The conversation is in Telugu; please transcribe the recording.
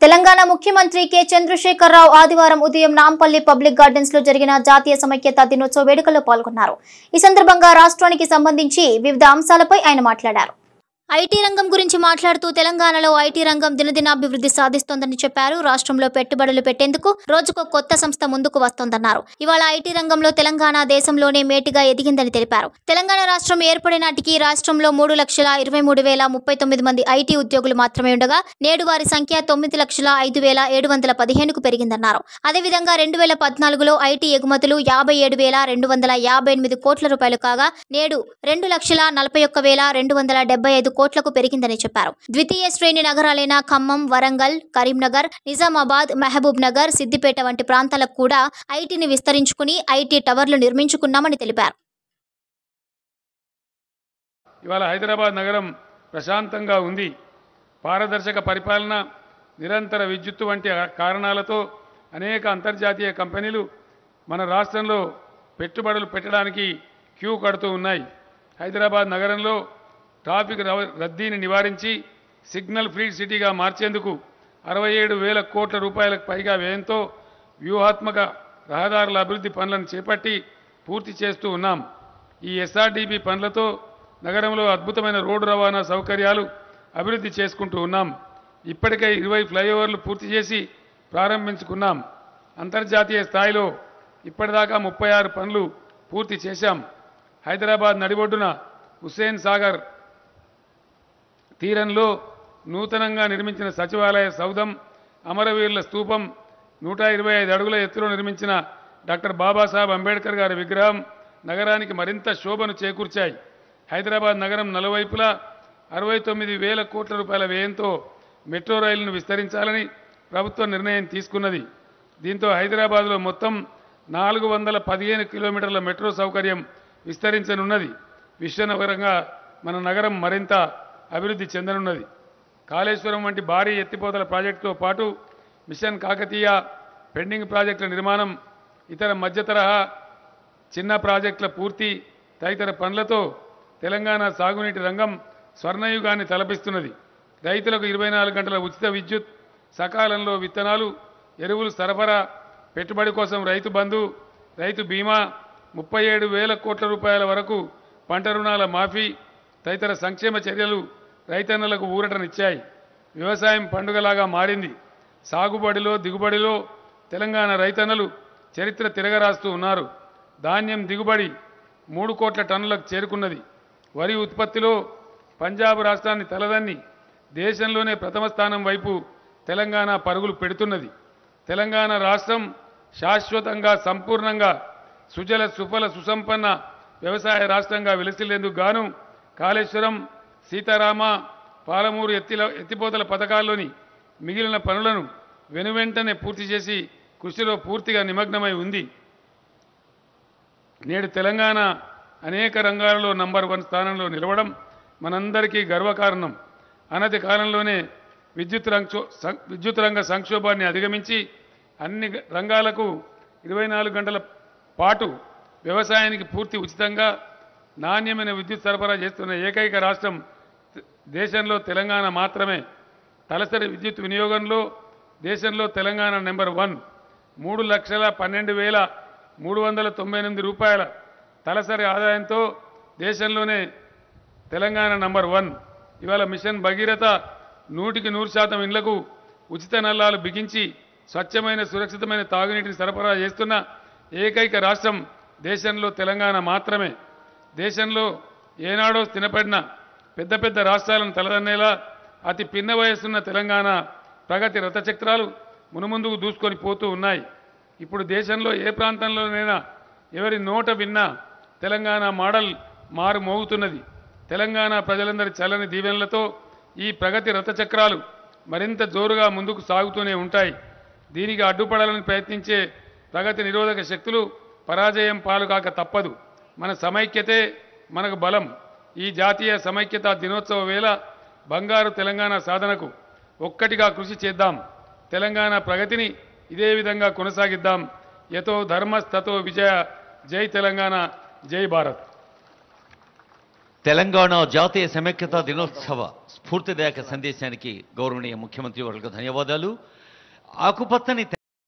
తెలంగాణ ముఖ్యమంత్రి కె చంద్రశేఖరరావు ఆదివారం ఉదయం నాంపల్లి పబ్లిక్ గార్డెన్స్ లో జరిగిన జాతీయ సమైక్యతా దినోత్సవ వేడుకల్లో పాల్గొన్నారు ఈ సందర్భంగా రాష్ట్రానికి సంబంధించి వివిధ అంశాలపై ఆయన మాట్లాడారు ఐటీ రంగం గురించి మాట్లాడుతూ తెలంగాణలో ఐటీ రంగం దినదినాభివృద్ధి సాధిస్తోందని చెప్పారు రాష్ట్రంలో పెట్టుబడులు పెట్టేందుకు రోజుకో కొత్త సంస్థ ముందుకు వస్తోందన్నారు ఇవాళ ఐటీ రంగంలో తెలంగాణ దేశంలోనే మేటిగా ఎదిగిందని తెలిపారు తెలంగాణ రాష్ట్రం ఏర్పడిన నాటికి రాష్ట్రంలో మూడు లక్షల ఇరవై మూడు వేల ముప్పై తొమ్మిది మంది ఐటీ ఉద్యోగులు మాత్రమే ఉండగా నేడు వారి సంఖ్య తొమ్మిది లక్షల ఐదు వేల ఏడు వందల పదిహేనుకు పెరిగిందన్నారు అదేవిధంగా రెండు వేల పద్నాలుగులో ఐటీ ఎగుమతులు యాభై ఏడు వేల రెండు వందల యాభై ఎనిమిది కోట్ల రూపాయలు కాగా నేడు రెండు లక్షల నలభై ఒక్క వేల రెండు వందల డెబ్బై ఐదు కోట్లకు పెరిగిందని చెప్పారు ద్వితీయ శ్రేణి నగరాలైన ఖమ్మం వరంగల్ కరీంనగర్ నిజామాబాద్ మహబూబ్ నగర్ సిద్దిపేట వంటి ప్రాంతాలకు కూడా ఐటీని విస్తరించుకుని ఐటీ టవర్లు నిర్మించుకున్నామని తెలిపారు ఇవాళ హైదరాబాద్ నగరం ప్రశాంతంగా ఉంది పారదర్శక పరిపాలన నిరంతర విద్యుత్తు వంటి కారణాలతో అనేక అంతర్జాతీయ కంపెనీలు మన రాష్ట్రంలో పెట్టుబడులు పెట్టడానికి క్యూ కడుతూ ఉన్నాయి హైదరాబాద్ నగరంలో ట్రాఫిక్ రవ- రద్దీని నివారించి సిగ్నల్ ఫ్రీ సిటీగా మార్చేందుకు అరవై ఏడు వేల కోట్ల రూపాయలకు పైగా వ్యయంతో వ్యూహాత్మక రహదారుల అభివృద్ధి పనులను చేపట్టి పూర్తి చేస్తూ ఉన్నాం ఈ ఎస్ఆర్డీపీ పనులతో నగరంలో అద్భుతమైన రోడ్డు రవాణా సౌకర్యాలు అభివృద్ధి చేసుకుంటూ ఉన్నాం ఇప్పటికే ఇరవై ఫ్లైఓవర్లు పూర్తి చేసి ప్రారంభించుకున్నాం అంతర్జాతీయ స్థాయిలో ఇప్పటిదాకా ముప్పై ఆరు పనులు పూర్తి చేశాం హైదరాబాద్ నడిబొడ్డున హుస్సేన్ సాగర్ తీరంలో నూతనంగా నిర్మించిన సచివాలయ సౌధం అమరవీరుల స్తూపం నూట ఇరవై ఐదు అడుగుల ఎత్తులో నిర్మించిన డాక్టర్ బాబాసాహెబ్ అంబేద్కర్ గారి విగ్రహం నగరానికి మరింత శోభను చేకూర్చాయి హైదరాబాద్ నగరం నలువైపులా అరవై తొమ్మిది వేల కోట్ల రూపాయల వ్యయంతో మెట్రో రైలును విస్తరించాలని ప్రభుత్వం నిర్ణయం తీసుకున్నది దీంతో హైదరాబాద్లో మొత్తం నాలుగు వందల పదిహేను కిలోమీటర్ల మెట్రో సౌకర్యం విస్తరించనున్నది విశ్వనగరంగా మన నగరం మరింత అభివృద్ధి చెందనున్నది కాళేశ్వరం వంటి భారీ ఎత్తిపోతల ప్రాజెక్టుతో పాటు మిషన్ కాకతీయ పెండింగ్ ప్రాజెక్టుల నిర్మాణం ఇతర మధ్య తరహా చిన్న ప్రాజెక్టుల పూర్తి తదితర పనులతో తెలంగాణ సాగునీటి రంగం స్వర్ణయుగాన్ని తలపిస్తున్నది రైతులకు ఇరవై నాలుగు గంటల ఉచిత విద్యుత్ సకాలంలో విత్తనాలు ఎరువులు సరఫరా పెట్టుబడి కోసం రైతు బంధు రైతు బీమా ముప్పై ఏడు వేల కోట్ల రూపాయల వరకు పంట రుణాల మాఫీ తదితర సంక్షేమ చర్యలు రైతన్నలకు ఊరటనిచ్చాయి వ్యవసాయం పండుగలాగా మారింది సాగుబడిలో దిగుబడిలో తెలంగాణ రైతన్నలు చరిత్ర తిరగరాస్తూ ఉన్నారు ధాన్యం దిగుబడి మూడు కోట్ల టన్నులకు చేరుకున్నది వరి ఉత్పత్తిలో పంజాబ్ రాష్ట్రాన్ని తలదన్ని దేశంలోనే ప్రథమ స్థానం వైపు తెలంగాణ పరుగులు పెడుతున్నది తెలంగాణ రాష్ట్రం శాశ్వతంగా సంపూర్ణంగా సుజల సుఫల సుసంపన్న వ్యవసాయ రాష్ట్రంగా విలసిల్లేందుకు గాను కాళేశ్వరం సీతారామ పాలమూరు ఎత్తిల ఎత్తిపోతల పథకాల్లోని మిగిలిన పనులను వెనువెంటనే పూర్తి చేసి కృషిలో పూర్తిగా నిమగ్నమై ఉంది నేడు తెలంగాణ అనేక రంగాలలో నంబర్ వన్ స్థానంలో నిలవడం మనందరికీ గర్వకారణం అనతి కాలంలోనే విద్యుత్ రంగ విద్యుత్ రంగ సంక్షోభాన్ని అధిగమించి అన్ని గ- రంగాలకు ఇరవై నాలుగు గంటల పాటు వ్యవసాయానికి పూర్తి ఉచితంగా నాణ్యమైన విద్యుత్ సరఫరా చేస్తున్న ఏకైక రాష్ట్రం త- దేశంలో తెలంగాణ మాత్రమే తలసరి విద్యుత్ వినియోగంలో దేశంలో తెలంగాణ నెంబర్ వన్ మూడు లక్షల పన్నెండు వేల మూడు వందల తొంభై ఎనిమిది రూపాయల తలసరి ఆదాయంతో దేశంలోనే తెలంగాణ నంబర్ వన్ ఇవాళ మిషన్ భగీరథ నూటికి నూరు శాతం ఇండ్లకు ఉచిత నల్లాలు బిగించి స్వచ్ఛమైన సురక్షితమైన తాగునీటిని సరఫరా చేస్తున్న ఏకైక రాష్ట్రం దేశంలో తెలంగాణ మాత్రమే దేశంలో ఏనాడో స్థిరపడిన పెద్ద పెద్ద రాష్ట్రాలను తలదన్నేలా అతి పిన్న వయస్సున్న తెలంగాణ ప్రగతి రథచక్రాలు మునుముందుకు దూసుకొని పోతూ ఉన్నాయి ఇప్పుడు దేశంలో ఏ ప్రాంతంలోనైనా ఎవరి నోట విన్నా తెలంగాణ మోడల్ మారు మోగుతున్నది తెలంగాణ ప్రజలందరి చల్లని దీవెనలతో ఈ ప్రగతి రథచక్రాలు మరింత జోరుగా ముందుకు సాగుతూనే ఉంటాయి దీనికి అడ్డుపడాలని ప్రయత్నించే ప్రగతి నిరోధక శక్తులు పరాజయం పాలుకాక తప్పదు మన సమైక్యతే మనకు బలం ఈ జాతీయ సమైక్యత దినోత్సవ వేళ బంగారు తెలంగాణ సాధనకు ఒక్కటిగా కృషి చేద్దాం తెలంగాణ ప్రగతిని ఇదే విధంగా కొనసాగిద్దాం యతో ధర్మస్తతో విజయ జై తెలంగాణ జై భారత్ తెలంగాణ జాతీయ సమైక్యతా దినోత్సవ స్ఫూర్తిదాయక సందేశానికి గౌరవనీయ ముఖ్యమంత్రి వర్గ ధన్యవాదాలు ఆకుపచ్చని